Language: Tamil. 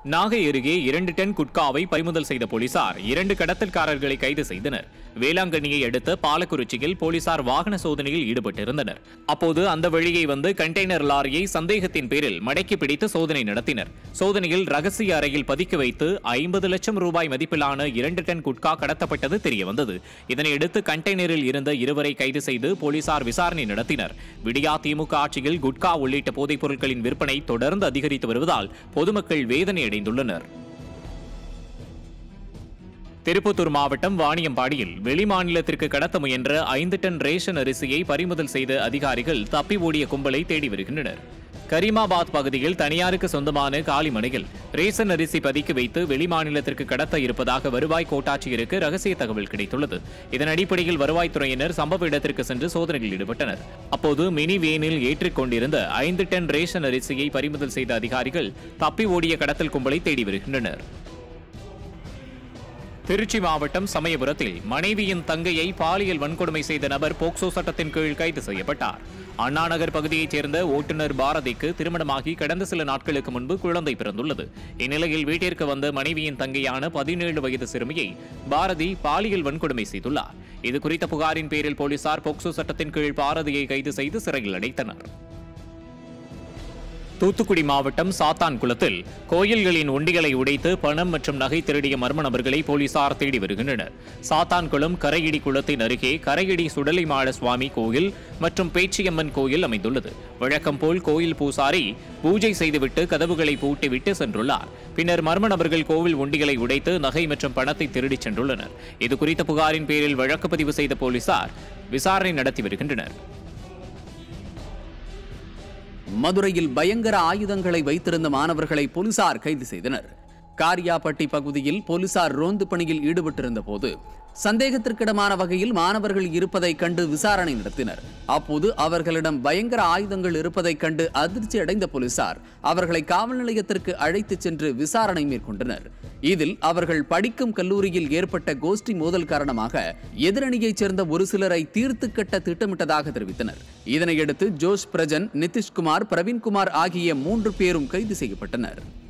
நாகை அருகே இரண்டு டன் குட்காவை பறிமுதல் செய்த போலீசார் இரண்டு கடத்தல்காரர்களை கைது செய்தனர் வேளாங்கண்ணியை அடுத்த பாலக்குறிச்சியில் போலீசார் வாகன சோதனையில் ஈடுபட்டிருந்தனர் அப்போது அந்த வழியே வந்து கண்டெய்னர் லாரியை சந்தேகத்தின் பேரில் மடக்கி பிடித்து சோதனை நடத்தினர் சோதனையில் ரகசிய அறையில் பதுக்கி வைத்து ஐம்பது லட்சம் ரூபாய் மதிப்பிலான இரண்டு டன் குட்கா கடத்தப்பட்டது தெரியவந்தது இதனையடுத்து கண்டெய்னரில் இருந்த இருவரை கைது செய்து போலீசார் விசாரணை நடத்தினர் விடியா திமுக ஆட்சியில் குட்கா உள்ளிட்ட போதைப் பொருட்களின் விற்பனை தொடர்ந்து அதிகரித்து வருவதால் பொதுமக்கள் வேதனை அடைந்துள்ளனர் திருப்பத்தூர் மாவட்டம் வாணியம்பாடியில் வெளிமாநிலத்திற்கு கடத்த முயன்ற ஐந்து டன் ரேஷன் அரிசியை பறிமுதல் செய்த அதிகாரிகள் தப்பி ஓடிய கும்பலை தேடி வருகின்றனர் கரீமாபாத் பகுதியில் தனியாருக்கு சொந்தமான காலிமனையில் ரேஷன் அரிசி பதுக்கி வைத்து வெளிமாநிலத்திற்கு கடத்த இருப்பதாக வருவாய் கோட்டாட்சியருக்கு ரகசிய தகவல் கிடைத்துள்ளது இதன் அடிப்படையில் வருவாய்த்துறையினர் சம்பவ இடத்திற்கு சென்று சோதனையில் ஈடுபட்டனர் அப்போது மினி வேனில் ஏற்றிக் கொண்டிருந்த ஐந்து டன் ரேஷன் அரிசியை பறிமுதல் செய்த அதிகாரிகள் தப்பி ஓடிய கடத்தல் கும்பலை தேடி வருகின்றனர் திருச்சி மாவட்டம் சமயபுரத்தில் மனைவியின் தங்கையை பாலியல் வன்கொடுமை செய்த நபர் போக்சோ சட்டத்தின் கீழ் கைது செய்யப்பட்டார் அண்ணாநகர் பகுதியைச் சேர்ந்த ஓட்டுநர் பாரதிக்கு திருமணமாகி கடந்த சில நாட்களுக்கு முன்பு குழந்தை பிறந்துள்ளது இந்நிலையில் வீட்டிற்கு வந்த மனைவியின் தங்கையான பதினேழு வயது சிறுமியை பாரதி பாலியல் வன்கொடுமை செய்துள்ளார் இது குறித்த புகாரின் பேரில் போலீசார் போக்சோ சட்டத்தின் கீழ் பாரதியை கைது செய்து சிறையில் அடைத்தனர் தூத்துக்குடி மாவட்டம் சாத்தான் குளத்தில் கோயில்களின் உண்டிகளை உடைத்து பணம் மற்றும் நகை திருடிய மர்ம நபர்களை போலீசார் தேடி வருகின்றனர் சாத்தான்குளம் கரையிடி குளத்தின் அருகே கரையிடி சுடலைமாட சுவாமி கோயில் மற்றும் பேச்சியம்மன் கோயில் அமைந்துள்ளது வழக்கம் போல் கோயில் பூசாரி பூஜை செய்துவிட்டு கதவுகளை பூட்டிவிட்டு சென்றுள்ளார் பின்னர் மர்ம நபர்கள் கோவில் உண்டிகளை உடைத்து நகை மற்றும் பணத்தை திருடிச் சென்றுள்ளனர் இது குறித்த புகாரின் பேரில் வழக்கு பதிவு செய்த போலீசார் விசாரணை நடத்தி வருகின்றனர் மதுரையில் பயங்கர ஆயுதங்களை வைத்திருந்த மாணவர்களை போலீசார் கைது செய்தனர் காரியாபட்டி பகுதியில் போலீசார் ரோந்து பணியில் ஈடுபட்டிருந்த போது சந்தேகத்திற்கிடமான வகையில் மாணவர்கள் இருப்பதைக் கண்டு விசாரணை நடத்தினர் அப்போது அவர்களிடம் பயங்கர ஆயுதங்கள் இருப்பதைக் கண்டு அதிர்ச்சி அடைந்த போலீசார் அவர்களை காவல் நிலையத்திற்கு அழைத்துச் சென்று விசாரணை மேற்கொண்டனர் இதில் அவர்கள் படிக்கும் கல்லூரியில் ஏற்பட்ட கோஷ்டி மோதல் காரணமாக எதிரணியைச் சேர்ந்த ஒரு சிலரை தீர்த்து கட்ட திட்டமிட்டதாக தெரிவித்தனர் இதனையடுத்து ஜோஷ் பிரஜன் நிதிஷ்குமார் பிரவீன்குமார் ஆகிய மூன்று பேரும் கைது செய்யப்பட்டனர்